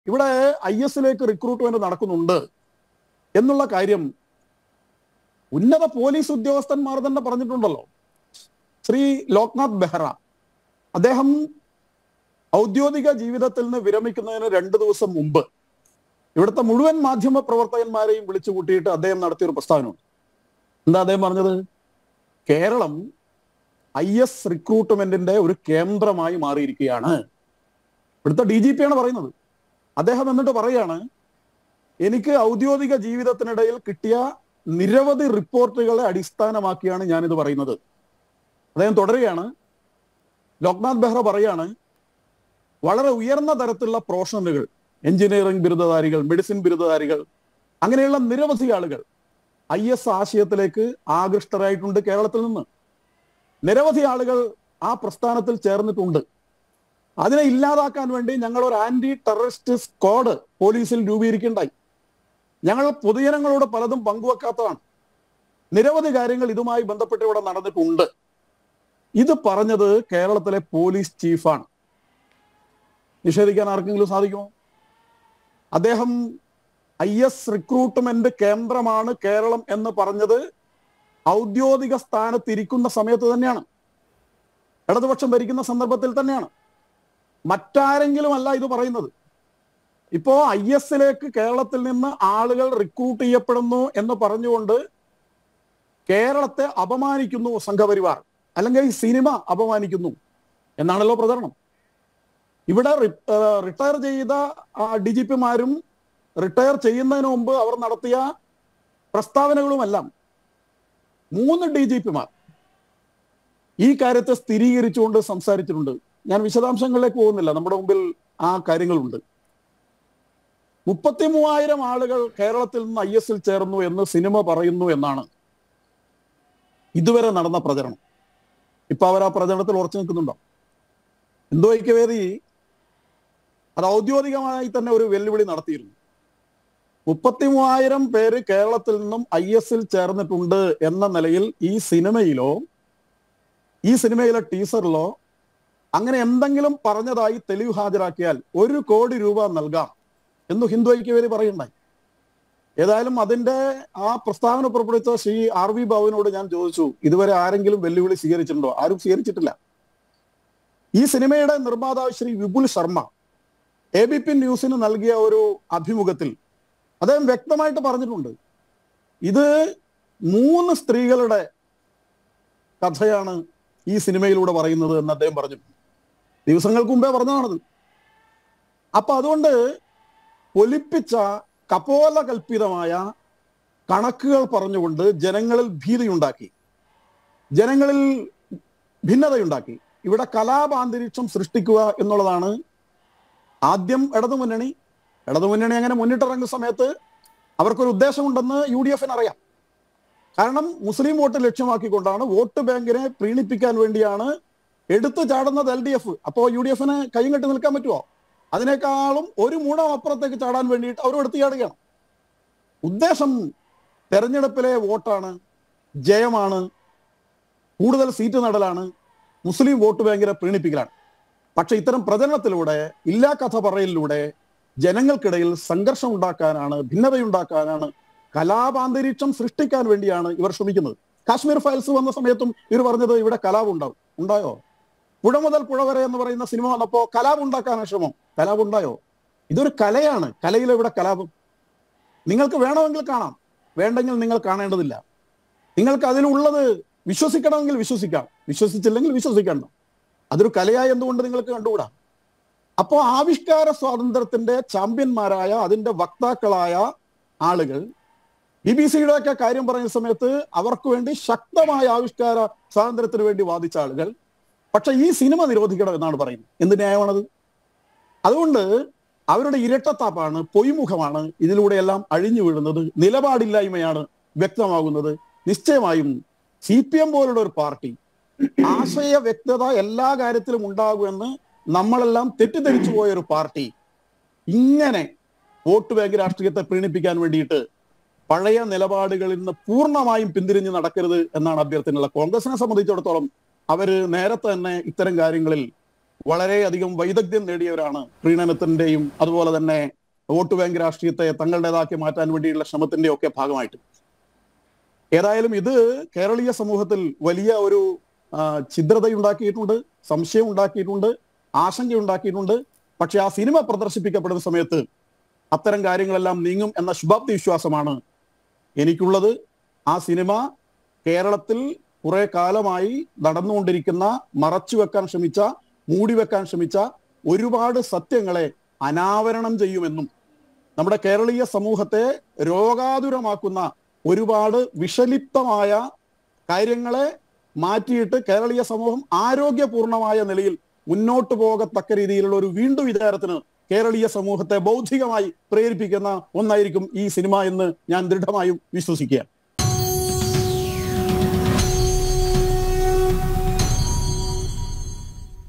ഇവിടെ ഐ എസിലേക്ക് റിക്രൂട്ട്മെന്റ് നടക്കുന്നുണ്ട് എന്നുള്ള കാര്യം ഉന്നത പോലീസ് ഉദ്യോഗസ്ഥന്മാർ തന്നെ പറഞ്ഞിട്ടുണ്ടല്ലോ ശ്രീ ലോക്നാഥ് ബെഹ്റ അദ്ദേഹം ഔദ്യോഗിക ജീവിതത്തിൽ നിന്ന് വിരമിക്കുന്നതിന് രണ്ടു ദിവസം മുമ്പ് ഇവിടുത്തെ മുഴുവൻ മാധ്യമ പ്രവർത്തകന്മാരെയും വിളിച്ചു കൂട്ടിയിട്ട് അദ്ദേഹം നടത്തിയ ഒരു പ്രസ്താവനയുണ്ട് എന്താ അദ്ദേഹം പറഞ്ഞത് കേരളം ഐ എസ് റിക്രൂട്ട്മെന്റിന്റെ ഒരു കേന്ദ്രമായി മാറിയിരിക്കുകയാണ് ഇവിടുത്തെ ഡി ജി പി ആണ് പറയുന്നത് അദ്ദേഹം എന്നിട്ട് പറയാണ് എനിക്ക് ഔദ്യോഗിക ജീവിതത്തിനിടയിൽ കിട്ടിയ നിരവധി റിപ്പോർട്ടുകളെ അടിസ്ഥാനമാക്കിയാണ് ഞാനിത് പറയുന്നത് അദ്ദേഹം തുടരുകയാണ് ലോക്നാഥ് ബെഹ്റ പറയാണ് വളരെ ഉയർന്ന തരത്തിലുള്ള പ്രൊഫഷണലുകൾ എഞ്ചിനീയറിംഗ് ബിരുദധാരികൾ മെഡിസിൻ ബിരുദധാരികൾ അങ്ങനെയുള്ള നിരവധി ആളുകൾ ഐ എസ് ആശയത്തിലേക്ക് ആകൃഷ്ടരായിട്ടുണ്ട് കേരളത്തിൽ നിന്ന് നിരവധി ആളുകൾ ആ പ്രസ്ഥാനത്തിൽ ചേർന്നിട്ടുണ്ട് അതിനെ ഇല്ലാതാക്കാൻ വേണ്ടി ഞങ്ങൾ ഒരു ആന്റി ടെററിസ്റ്റ് സ്ക്വാഡ് പോലീസിൽ രൂപീകരിക്കുകയുണ്ടായി ഞങ്ങൾ പൊതുജനങ്ങളോട് പലതും പങ്കുവെക്കാത്തതാണ് നിരവധി കാര്യങ്ങൾ ഇതുമായി ബന്ധപ്പെട്ട് ഇവിടെ നടന്നിട്ടുണ്ട് ഇത് പറഞ്ഞത് കേരളത്തിലെ പോലീസ് ചീഫാണ് നിഷേധിക്കാൻ ആർക്കെങ്കിലും സാധിക്കുമോ അദ്ദേഹം ഐ എസ് റിക്രൂട്ട്മെന്റ് കേന്ദ്രമാണ് കേരളം എന്ന് പറഞ്ഞത് ഔദ്യോഗിക സ്ഥാനത്തിരിക്കുന്ന സമയത്ത് തന്നെയാണ് ഇടതുപക്ഷം ഭരിക്കുന്ന സന്ദർഭത്തിൽ തന്നെയാണ് മറ്റാരെങ്കിലും അല്ല ഇത് പറയുന്നത് ഇപ്പോ ഐ എസിലേക്ക് കേരളത്തിൽ നിന്ന് ആളുകൾ റിക്രൂട്ട് ചെയ്യപ്പെടുന്നു എന്ന് പറഞ്ഞുകൊണ്ട് കേരളത്തെ അപമാനിക്കുന്നു സംഘപരിവാർ അല്ലെങ്കിൽ ഈ സിനിമ അപമാനിക്കുന്നു എന്നാണല്ലോ പ്രചരണം ഇവിടെ റിട്ടയർ ചെയ്ത ഡി ജി പിമാരും റിട്ടയർ ചെയ്യുന്നതിന് മുമ്പ് അവർ നടത്തിയ പ്രസ്താവനകളുമെല്ലാം മൂന്ന് ഡി ജി പിമാർ ഈ കാര്യത്തെ സ്ഥിരീകരിച്ചുകൊണ്ട് സംസാരിച്ചിട്ടുണ്ട് ഞാൻ വിശദാംശങ്ങളിലേക്ക് പോകുന്നില്ല നമ്മുടെ മുമ്പിൽ ആ കാര്യങ്ങളുണ്ട് മുപ്പത്തി മൂവായിരം ആളുകൾ കേരളത്തിൽ നിന്ന് ഐ എസിൽ ചേർന്നു എന്ന് സിനിമ പറയുന്നു എന്നാണ് ഇതുവരെ നടന്ന പ്രചരണം ഇപ്പൊ അവർ ആ പ്രചരണത്തിൽ ഉറച്ചു നിൽക്കുന്നുണ്ടോ എന്തോ ഐക്യവേദി അത് ഔദ്യോഗികമായി തന്നെ ഒരു വെല്ലുവിളി നടത്തിയിരുന്നു മുപ്പത്തി മൂവായിരം പേര് കേരളത്തിൽ നിന്നും ഐ എസിൽ ചേർന്നിട്ടുണ്ട് എന്ന നിലയിൽ ഈ സിനിമയിലോ ഈ സിനിമയിലെ ടീസറിലോ അങ്ങനെ എന്തെങ്കിലും പറഞ്ഞതായി തെളിവ് ഹാജരാക്കിയാൽ ഒരു കോടി രൂപ നൽകാം എന്ന് ഹിന്ദു ഐക്യവേദി പറയുണ്ടായി ഏതായാലും അതിന്റെ ആ പ്രസ്താവന പുറപ്പെടുവിച്ച ശ്രീ ആർ വി ബാബുവിനോട് ഞാൻ ചോദിച്ചു ഇതുവരെ ആരെങ്കിലും വെല്ലുവിളി സ്വീകരിച്ചിട്ടുണ്ടോ ആരും സ്വീകരിച്ചിട്ടില്ല ഈ സിനിമയുടെ നിർമ്മാതാവ് Shri Vipul Sharma A B P ന്യൂസിന് നൽകിയ ഒരു അഭിമുഖത്തിൽ അദ്ദേഹം വ്യക്തമായിട്ട് പറഞ്ഞിട്ടുണ്ട് ഇത് മൂന്ന് സ്ത്രീകളുടെ കഥയാണ് ഈ സിനിമയിലൂടെ പറയുന്നത് എന്ന് അദ്ദേഹം പറഞ്ഞിട്ടുണ്ട് ദിവസങ്ങൾക്ക് മുമ്പേ പറഞ്ഞതാണത് അപ്പൊ അതുകൊണ്ട് പൊലിപ്പിച്ച കപോല കൽപ്പിതമായ കണക്കുകൾ പറഞ്ഞുകൊണ്ട് ജനങ്ങളിൽ ഭീതിയുണ്ടാക്കി ജനങ്ങളിൽ ഭിന്നതയുണ്ടാക്കി ഇവിടെ കലാപാന്തരീക്ഷം സൃഷ്ടിക്കുക എന്നുള്ളതാണ് ആദ്യം ഇടതുമുന്നണി ഇടതുമുന്നണി അങ്ങനെ മുന്നിട്ടിറങ്ങുന്ന സമയത്ത് അവർക്കൊരു ഉദ്ദേശമുണ്ടെന്ന് യു ഡി എഫിന് അറിയാം കാരണം മുസ്ലിം വോട്ട് ലക്ഷ്യമാക്കിക്കൊണ്ടാണ് വോട്ട് ബാങ്കിനെ പ്രീണിപ്പിക്കാൻ വേണ്ടിയാണ് എടുത്തു ചാടുന്നത് എൽ ഡി എഫ് അപ്പോ യു ഡി എഫിന് കൈയും കെട്ടി നിൽക്കാൻ പറ്റുമോ അതിനേക്കാളും ഒരു മൂടം അപ്പുറത്തേക്ക് ചാടാൻ വേണ്ടിയിട്ട് അവർ എടുത്തു ചാടുകയാണ് ഉദ്ദേശം തെരഞ്ഞെടുപ്പിലെ വോട്ടാണ് ജയമാണ് കൂടുതൽ സീറ്റ് നടലാണ് മുസ്ലിം വോട്ട് ബാങ്കിനെ പ്രീണിപ്പിക്കലാണ് പക്ഷെ ഇത്തരം പ്രചരണത്തിലൂടെ ഇല്ലാ കഥ പറയലിലൂടെ ജനങ്ങൾക്കിടയിൽ സംഘർഷം ഉണ്ടാക്കാനാണ് ഭിന്നതയുണ്ടാക്കാനാണ് കലാപാന്തരീക്ഷം സൃഷ്ടിക്കാൻ വേണ്ടിയാണ് ഇവർ ശ്രമിക്കുന്നത് കാശ്മീർ ഫയൽസ് വന്ന സമയത്തും ഇവർ പറഞ്ഞത് ഇവിടെ കലാപം ഉണ്ടാവും ഉണ്ടായോ പുഴ മുതൽ പുഴ വരെ എന്ന് പറയുന്ന സിനിമ വന്നപ്പോ കലാപം ഉണ്ടാക്കാനാണ് ശ്രമം കലാപം ഉണ്ടായോ ഇതൊരു കലയാണ് കലയിൽ ഇവിടെ കലാപം നിങ്ങൾക്ക് വേണമെങ്കിൽ കാണാം വേണ്ടെങ്കിൽ നിങ്ങൾ കാണേണ്ടതില്ല നിങ്ങൾക്ക് അതിലുള്ളത് വിശ്വസിക്കണമെങ്കിൽ വിശ്വസിക്കാം വിശ്വസിച്ചില്ലെങ്കിൽ വിശ്വസിക്കണ്ട അതൊരു കലയായി എന്തുകൊണ്ട് നിങ്ങൾക്ക് കണ്ടുകൂടാ അപ്പോ ആവിഷ്കാര സ്വാതന്ത്ര്യത്തിന്റെ ചാമ്പ്യന്മാരായ അതിന്റെ വക്താക്കളായ ആളുകൾ ബി ബി സിയുടെ ഒക്കെ കാര്യം പറയുന്ന സമയത്ത് അവർക്ക് വേണ്ടി ശക്തമായ ആവിഷ്കാര സ്വാതന്ത്ര്യത്തിന് വേണ്ടി വാദിച്ച ആളുകൾ പക്ഷെ ഈ സിനിമ നിരോധിക്കണം എന്നാണ് പറയുന്നത് എന്ത് ന്യായമാണത് അതുകൊണ്ട് അവരുടെ ഇരട്ടത്താപ്പാണ് പൊയ്മുഖമാണ് ഇതിലൂടെയെല്ലാം അഴിഞ്ഞു വീഴുന്നത് നിലപാടില്ലായ്മയാണ് വ്യക്തമാകുന്നത് നിശ്ചയമായും സി പി എം പോലുള്ള ഒരു പാർട്ടി ആശയ വ്യക്തത എല്ലാ കാര്യത്തിലും ഉണ്ടാകുമെന്ന് നമ്മളെല്ലാം തെറ്റിദ്ധരിച്ചു പോയ ഒരു പാർട്ടി ഇങ്ങനെ വോട്ട് ബാങ്ക് രാഷ്ട്രീയത്തെ പ്രീണിപ്പിക്കാൻ വേണ്ടിയിട്ട് പഴയ നിലപാടുകളിൽ നിന്ന് പൂർണ്ണമായും പിന്തിരിഞ്ഞ് നടക്കരുത് എന്നാണ് അഭ്യർത്ഥനയുള്ള കോൺഗ്രസിനെ സംബന്ധിച്ചിടത്തോളം അവര് നേരത്തെ തന്നെ ഇത്തരം കാര്യങ്ങളിൽ വളരെയധികം വൈദഗ്ധ്യം നേടിയവരാണ് പ്രീണനത്തിന്റെയും അതുപോലെ തന്നെ വോട്ട് ബാങ്ക് രാഷ്ട്രീയത്തെ തങ്ങളുടേതാക്കി മാറ്റാൻ വേണ്ടിയുള്ള ശ്രമത്തിന്റെ ഒക്കെ ഭാഗമായിട്ട് ഏതായാലും ഇത് കേരളീയ സമൂഹത്തിൽ വലിയ ഒരു ആ, ഛിദ്രതയുണ്ടാക്കിയിട്ടുണ്ട് സംശയം ഉണ്ടാക്കിയിട്ടുണ്ട് ആശങ്ക ഉണ്ടാക്കിയിട്ടുണ്ട് പക്ഷെ ആ സിനിമ പ്രദർശിപ്പിക്കപ്പെടുന്ന സമയത്ത് അത്തരം കാര്യങ്ങളെല്ലാം നീങ്ങും എന്ന ശുഭാപ്തി വിശ്വാസമാണ് എനിക്കുള്ളത് ആ സിനിമ കേരളത്തിൽ കുറെ കാലമായി നടന്നുകൊണ്ടിരിക്കുന്ന മറച്ചു വെക്കാൻ ശ്രമിച്ച മൂടി വെക്കാൻ ശ്രമിച്ച ഒരുപാട് സത്യങ്ങളെ അനാവരണം ചെയ്യുമെന്നും നമ്മുടെ കേരളീയ സമൂഹത്തെ രോഗാതുരമാക്കുന്ന ഒരുപാട് വിഷലിപ്തമായ കാര്യങ്ങളെ മാറ്റിയിട്ട് കേരളീയ സമൂഹം ആരോഗ്യപൂർണമായ നിലയിൽ മുന്നോട്ട് പോകത്തക്ക രീതിയിലുള്ള ഒരു വീണ്ടും വിചാരത്തിന് കേരളീയ സമൂഹത്തെ ബൗദ്ധികമായി പ്രേരിപ്പിക്കുന്ന ഒന്നായിരിക്കും ഈ സിനിമ എന്ന് ഞാൻ ദൃഢമായും വിശ്വസിക്കുകയാണ്